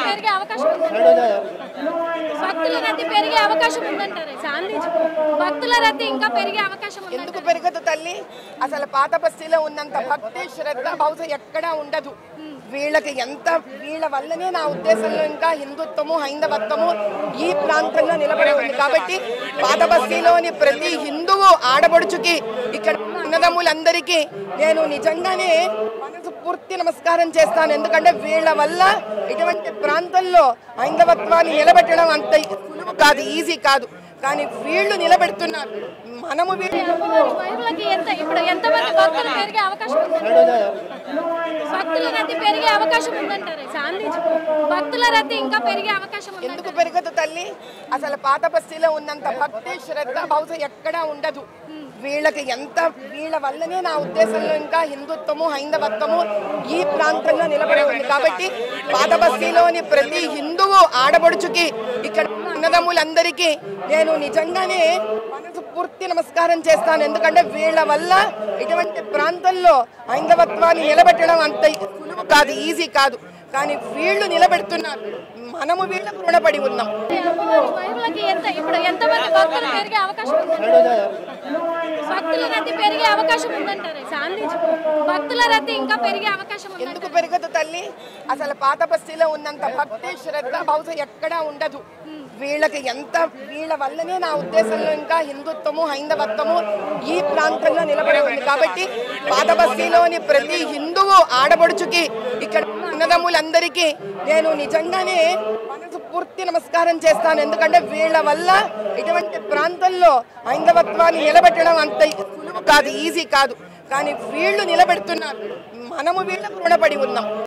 పెరిగే అవకాశం ఉందంటారా భక్తుల రద్దీ పెరిగే అవకాశం ఉందంటారా చాందీజీ భక్తుల రద్దీ ఇంకా పెరిగే అవకాశం ఎందుకు ఉందంటారా పెరగదు తల్లి అసలు పాత బస్తీలో ఉన్నంత భక్తి శ్రద్ధ బహుశా ఎక్కడా ఉండదు వీళ్ళకి ఎంత వీళ్ళ వల్లనే నా ఉద్దేశంలో ఇంకా హిందుత్వము హైందవత్వము ఈ ప్రాంతంలో నిలబడి ఉంది కాబట్టి పాత బస్తీలోని ప్రతి హిందువు ఆడబడుచుకి ఇక్కడ అన్నదమ్ములందరికీ నేను నిజంగానే మనసు పూర్తి నమస్కారం చేస్తాను ఎందుకంటే వీళ్ళ వల్ల ఇటువంటి ప్రాంతంలో హైందవత్వాన్ని నిలబెట్టడం అంత సులువు కాదు ఈజీ కాదు కానీ వీళ్ళు నిలబెడుతున్నారు మనము వీళ్ళు అమ్మవారి మహిమలకి ఎంత ఇప్పుడు ఎంతమంది భక్తులు పెరిగే అవకాశం ఉందంటారా భక్తుల రద్దీ పెరిగే అవకాశం ఉందంటారా చాందీజీ భక్తుల రద్దీ ఇంకా పెరిగే అవకాశం ఎందుకు ఉందంటారా పెరగదు తల్లి అసలు పాత బస్తీలో ఉన్నంత భక్తి శ్రద్ధ బహుశా ఎక్కడా ఉండదు వీళ్ళకి ఎంత వీళ్ళ వల్లనే నా ఉద్దేశంలో ఇంకా హిందుత్వము హైందవత్వము ఈ ప్రాంతంలో నిలబడి ఉంది కాబట్టి పాత బస్తీలోని ప్రతి హిందువు ఆడబడుచుకి ఇక్కడ అన్నదమ్ములందరికీ నేను నిజంగానే మనసు పూర్తి నమస్కారం చేస్తాను ఎందుకంటే వీళ్ళ వల్ల ఇటువంటి ప్రాంతంలో హైందవత్వాన్ని నిలబెట్టడం అంత సులువు కాదు ఈజీ కాదు కానీ వీళ్ళు నిలబెడుతున్నారు మనము వీళ్ళకు రుణపడి ఉన్నాం అమ్మవారి మహిమలకి ఎంత ఇప్పుడు ఎంతమంది భక్తులు పెరిగే అవకాశం ఉందంటారా భక్తుల రద్దీ పెరిగే అవకాశం ఉందంటారా చాందీజీ భక్తుల రద్దీ ఇంకా పెరిగే అవకాశం ఎందుకు ఉందంటారా పెరగదు తల్లి అసలు పాత బస్తీలో ఉన్నంత భక్తి శ్రద్ధ బహుశా ఎక్కడా ఉండదు వీళ్ళకి ఎంత వీళ్ళ వల్లనే నా ఉద్దేశంలో ఇంకా హిందుత్వము హైందవత్వము ఈ ప్రాంతంలో నిలబడి ఉంది కాబట్టి పాత బస్తీలోని ప్రతి హిందువు ఆడబడుచుకి ఇక్కడ అన్నదమ్ములందరికీ నేను నిజంగానే మనసు పూర్తి నమస్కారం చేస్తాను ఎందుకంటే వీళ్ళ వల్ల ఇటువంటి ప్రాంతంలో హైందవత్వాన్ని నిలబెట్టడం అంత సులువు కాదు ఈజీ కాదు కానీ వీళ్ళు నిలబెడుతున్నారు మనము వీళ్ళకు రుణపడి ఉన్నాం